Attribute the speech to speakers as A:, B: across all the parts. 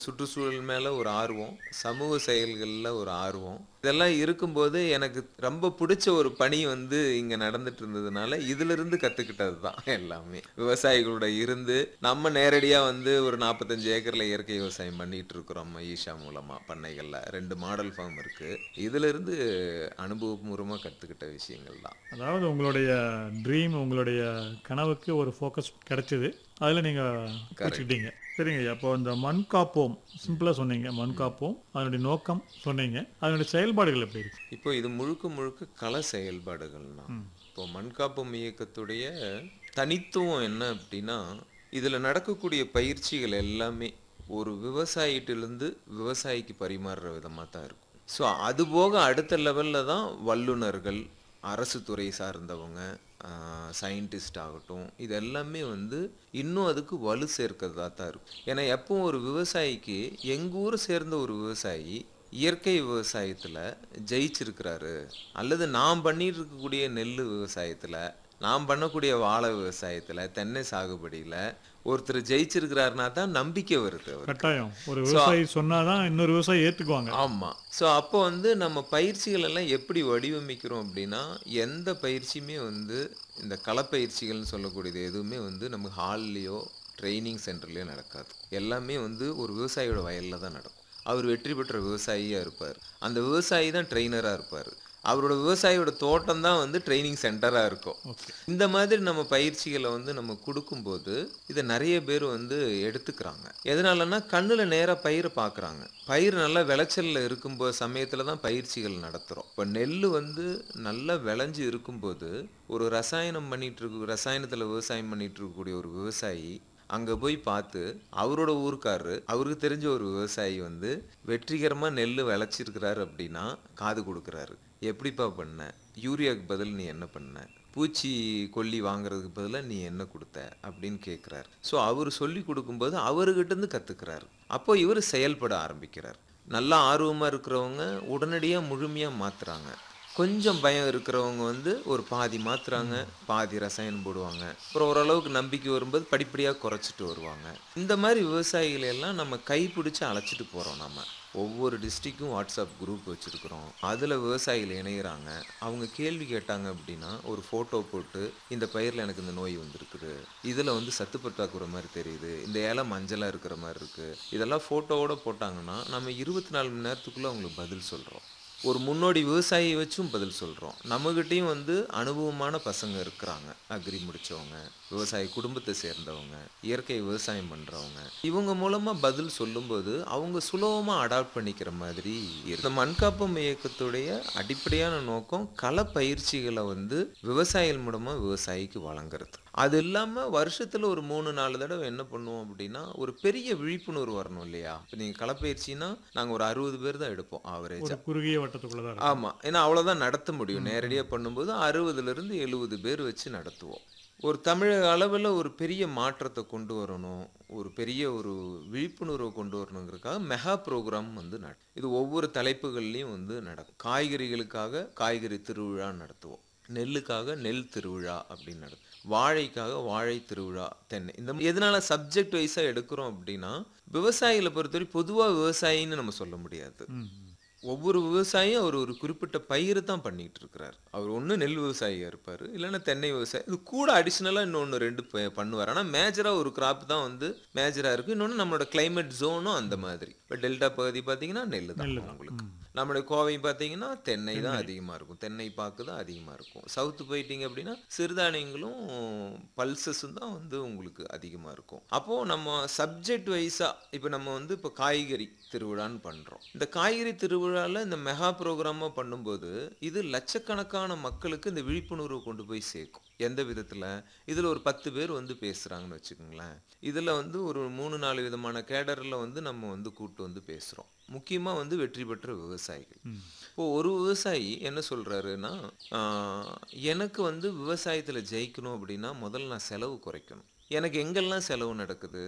A: சுற்றுச்சூழல் மேல ஒரு ஆர்வம், சமூக செயல்கள்ல ஒரு ஆர்வம். இதெல்லாம் இருக்கும்போது எனக்கு ரொம்ப புடிச்ச ஒரு பணி வந்து இங்க நடந்துட்டு இருந்ததுனால, இதிலிருந்து கத்துக்கிட்டது தான் எல்லாமே. விவசாயிகளோட இருந்து, நம்ம நேரடியா வந்து ஒரு 45 ஏக்கர்ல இயற்கை விவசாயம் பண்ணிட்டு இருக்கிறோம் ஈஷா மூலமா பண்ணைகள்ல. 2 மாடல் ஃபார்ம் இருக்கு. இதிலிருந்து அனுபவபூர்வமா கத்துக்கிட்ட விஷயங்கள் தான்.
B: அதாவது உங்களுடைய ட்ரீம், உங்களுடைய கனவுக்கு ஒரு ஃபோக்கஸ் கிடைச்சது. அதில நீங்க பிடிச்சுக்கிட்டீங்க. சரிங்க ஐயா. அப்போ இந்த மண் காப்போம் சிம்பிளா சொன்னீங்க. மண் காப்போம். அதனுடைய நோக்கம் சொன்னீங்க. அதனுடைய செயல்பாடுகள் எப்படி இருக்கு?
A: இப்போ இது முழுக்க முழுக்க கள செயல்பாடுகள் தான். இப்போ மண்காப்போம் இயக்கத்துடைய தனித்துவம் என்ன அப்படின்னா, இதுல நடக்கக்கூடிய பயிற்சிகள் எல்லாமே ஒரு விவசாயிட்டிலிருந்து விவசாயிக்கு பரிமாறுற விதமா தான் இருக்கும். ஸோ அதுபோக அடுத்த லெவல்ல தான் வல்லுனர்கள், அரசு துறை சார்ந்தவங்க, ஆ சயின்டிஸ்ட் ஆகட்டும், இது எல்லாமே வந்து இன்னும் அதுக்கு வலு சேர்க்கிறதா தான் இருக்கும். ஏன்னா எப்பவும் ஒரு விவசாயிக்கு எங்க ஊர சேர்ந்த ஒரு விவசாயி இயற்கை விவசாயத்துல ஜெயிச்சிருக்கிறாரு. அல்லது நான் பண்ணிட்டு இருக்கக்கூடிய நெல்லு விவசாயத்துல, நான் பண்ணக்கூடிய வாழை விவசாயத்துல, தென்னை சாகுபடியில ஒருத்தர் ஜெயிச்சிருக்கிறாருன்னா தான் நம்பிக்கை வருது அவருக்கு.
B: கட்டாயம். ஒரு
A: ஸோ
B: விவசாயி சொன்னா தான் இன்னொரு விவசாயி ஏத்துக்குவாங்க.
A: ஆமா. ஸோ அப்போ வந்து நம்ம பயிற்சிகள் எல்லாம் எப்படி வடிவமைக்கிறோம் அப்படின்னா, எந்த பயிற்சியுமே வந்து இந்த களப்பயிற்சிகள்னு சொல்லக்கூடியது எதுவுமே வந்து நம்ம ஹால்லயோ, ட்ரெய்னிங் சென்டர்லயோ நடக்காது. எல்லாமே வந்து ஒரு விவசாயியோட வயல்ல தான் நடக்கும். அவர் வெற்றி பெற்ற விவசாயியா இருப்பார். அந்த விவசாயி தான் ட்ரெய்னரா இருப்பாரு. அவரோட விவசாயியோட தோட்டம் தான் வந்து ட்ரெய்னிங் சென்டரா இருக்கும்.
B: ஓகே.
A: இந்த மாதிரி நம்ம பயிற்சிகள வந்து நம்ம குடுக்கும்போது, இத நெறைய பேர் வந்து எடுத்துக்கிறாங்க. எதனாலன்னா, கண்ணுல நேரா பயிர பார்க்குறாங்க. பயிர் நல்லா விளைச்சல்ல இருக்கும்போ சமயத்துல தான் பயிற்சிகள் நடத்துறோம். இப்ப நெல்லு வந்து நல்லா விளைஞ்சு இருக்கும்போது, ஒரு ரசாயனம் பண்ணிட்டு இருக்க ரசாயனத்துல விவசாயம் பண்ணிட்டு இருக்கக்கூடிய ஒரு விவசாயி, அங்க போய் பார்த்து, அவரோட ஊர்க்காரரு, அவருக்கு தெரிஞ்ச ஒரு விவசாயி வந்து வெற்றிகரமா நெல்லு விளைச்சிருக்கிறாரு அப்படின்னா, காது குடுக்குறாரு. "எப்படிப்பா பண்ண? யூரியாக்கு பதில் நீ என்ன பண்ண? பூச்சி கொல்லி வாங்குறதுக்கு பதிலா நீ என்ன குடுத்த?" அப்படின்னு கேட்குறாரு. ஸோ அவரு சொல்லிக் குடுக்கும்போது அவருகிட்ட இருந்து கத்துக்கிறாரு. அப்போ இவரு செயல்பட ஆரம்பிக்கிறார். நல்லா ஆர்வமா இருக்கிறவங்க உடனடியா முழுமையா மாத்துறாங்க. கொஞ்சம் பயம் இருக்கிறவங்க வந்து ஒரு பாதி மாத்துறாங்க, பாதி ரசாயனம் போடுவாங்க. அப்புறம் ஓரளவுக்கு நம்பிக்கை வரும்போது படிப்படியா குறைச்சிட்டு வருவாங்க. இந்த மாரி விவசாயிகள எல்லாம் நம்ம கைப்பிடிச்சு அழைச்சிட்டு போறோம் நம்ம. ஒவ்வொரு டிஸ்ட்ரிக்ட்க்கும் வாட்ஸ்அப் குரூப் வச்சிருக்கிறோம். அதுல விவசாயிகள் இணையறாங்க. அவங்க கேள்வி கேட்டாங்க அப்படின்னா, ஒரு ஃபோட்டோ போட்டு, "இந்த பயிர்ல எனக்கு இந்த நோய் வந்திருக்குது. இதுல வந்து சத்து பற்றாக்குறை மாரி தெரியுது. இந்த இலை மஞ்சளா இருக்கிற மாரி இருக்கு." இதெல்லாம் ஃபோட்டோவோட போட்டாங்கன்னா, நம்ம 24 மணி நேரத்துக்குள்ள அவங்களுக்கு பதில் சொல்றோம். ஒரு முன்னோடி விவசாயிய வச்சும் பதில் சொல்றோம். நம்மகிட்டயும் வந்து அனுபவமான பசங்க இருக்கிறாங்க. அக்ரி முடிச்சவங்க, விவசாய குடும்பத்த சேர்ந்தவங்க, இயற்கை விவசாயம் பண்றவங்க. இவங்க மூலமா பதில் சொல்லும்போது, அவங்க சுலபமா அடாப்ட் பண்ணிக்கிற மாதிரி இருக்கு. இந்த மண்காப்போம் இயக்கத்துடைய அடிப்படையான நோக்கம், கள பயிற்சிகள வந்து விவசாயிகள் மூலமா விவசாயிக்கு வழங்குறது. அது இல்லாம வருஷத்துல ஒரு 3, 4 தடவ என்ன பண்ணுவோம் அப்படின்னா, ஒரு பெரிய விழிப்புணர்வு வரணும் இல்லையா? இப்ப நீங்க களப்பயிற்சின்னா, நாங்க ஒரு 60 பேர் தான் எடுப்போம்
B: ஒரு
A: ஆவரேஜா.
B: குறுகிய வட்டத்துக்குள்ள தான் இருக்கும்.
A: ஆமா. ஏன்னா அவ்வளோதான் நடத்த முடியும். நேரடியா பண்ணும்போது 60லிருந்து 70 பேர் வச்சு நடத்துவோம். ஒரு தமிழக அளவுல ஒரு பெரிய மாற்றத்த கொண்டு வரணும். ஒரு பெரிய ஒரு விழிப்புணர்வ கொண்டு வரணுங்கிறதுக்காக மெகா ப்ரோகிராம் வந்து நட இது ஒவ்வொரு தலைப்புகள்லயும் வந்து நடக்கும். காய்கறிகளுக்காக காய்கறி திருவிழா நடத்துவோம். நெல்லுக்காக நெல் திருவிழா அப்படின்னு நடத்துவோம். வாழைக்காக வாழை திருவிழா, தென்னை. இந்த எதனால சப்ஜெக்ட் வைஸா எடுக்கிறோம் அப்படின்னா, விவசாயிகள பொறுத்தவரை பொதுவா விவசாயின்னு நம்ம சொல்ல முடியாது.
B: ம், ம்.
A: ஒவ்வொரு விவசாயியும் அவர் ஒரு குறிப்பிட்ட பயிர தான் பண்ணிட்டு இருக்கிறார். அவர் ஒண்ணு நெல் விவசாயியா இருப்பாரு. இல்லன்னா தென்னை விவசாயி. இது கூட அடிஷனலா இன்னொன்னு 2 ப பண்ணுவாரு. ஆனா மேஜரா ஒரு கிராப் தான் வந்து மேஜரா இருக்கும். இன்னொன்னு நம்மளோட கிளைமேட் ஜோனும் அந்த மாதிரி. இப்ப டெல்டா பகுதி பார்த்தீங்கன்னா நெல்லு தான்
B: நெல்லு தான்.
A: உங்களுக்கு.
B: ம்.
A: நம்முடைய கோவை பார்த்தீங்கன்னா தென்னை தான்
B: தென்னை.
A: அதிகமா இருக்கும். தென்னை பாக்கு தான் அதிகமா இருக்கும். சவுத் போயிட்டீங்க அப்படின்னா சிறுதானியங்களும், பல்சஸும் தான் வந்து உங்களுக்கு அதிகமா இருக்கும். அப்போ நம்ம சப்ஜெக்ட் வைஸா இப்ப நம்ம வந்து இப்ப காய்கறி திருவிழான்னு பண்றோம். இந்த காய்கறி திருவிழால இந்த மெகா ப்ரோகிராமா பண்ணும்போது, இது லட்சக்கணக்கான மக்களுக்கு இந்த விழிப்புணர்வு கொண்டு போய் சேர்க்கும். எந்த விதத்துல? இதுல ஒரு 10 பேர் வந்து பேசுறாங்கன்னு வச்சுக்கோங்களேன். இதுல வந்து ஒரு 3, 4 விதமான கேடர்ல வந்து நம்ம வந்து கூட்டு வந்து பேசுறோம். முக்கியமா வந்து வெற்றி பெற்ற விவசாயிகள்.
B: ம்.
A: இப்போ ஒரு விவசாயி என்ன சொல்றாருன்னா, ஆ எனக்கு வந்து விவசாயத்துல ஜெயிக்கணும் அப்படின்னா, முதல்ல நான் செலவு குறைக்கணும். எனக்கு எங்கெல்லாம் செலவு நடக்குது?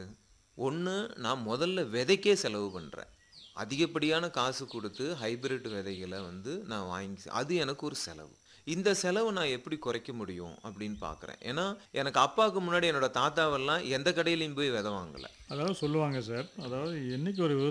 A: 1 நான் முதல்ல விதைக்கே செலவு பண்றேன். அதிகப்படியான காசு குடுத்து ஹைபிரிட் விதைகள வந்து நான் வாங்கி அது எனக்கு ஒரு செலவு. இந்த செலவை நான் எப்படி குறைக்க முடியும் அப்படின்னு பார்க்குறேன் ஏன்னா எனக்கு அப்பாவுக்கு முன்னாடி என்னோட தாத்தாவெல்லாம் எந்த கடையிலையும் போய் விதை வாங்கலை
B: அதாவது சொல்லுவாங்க சார் அதாவது என்னைக்கு ஒரு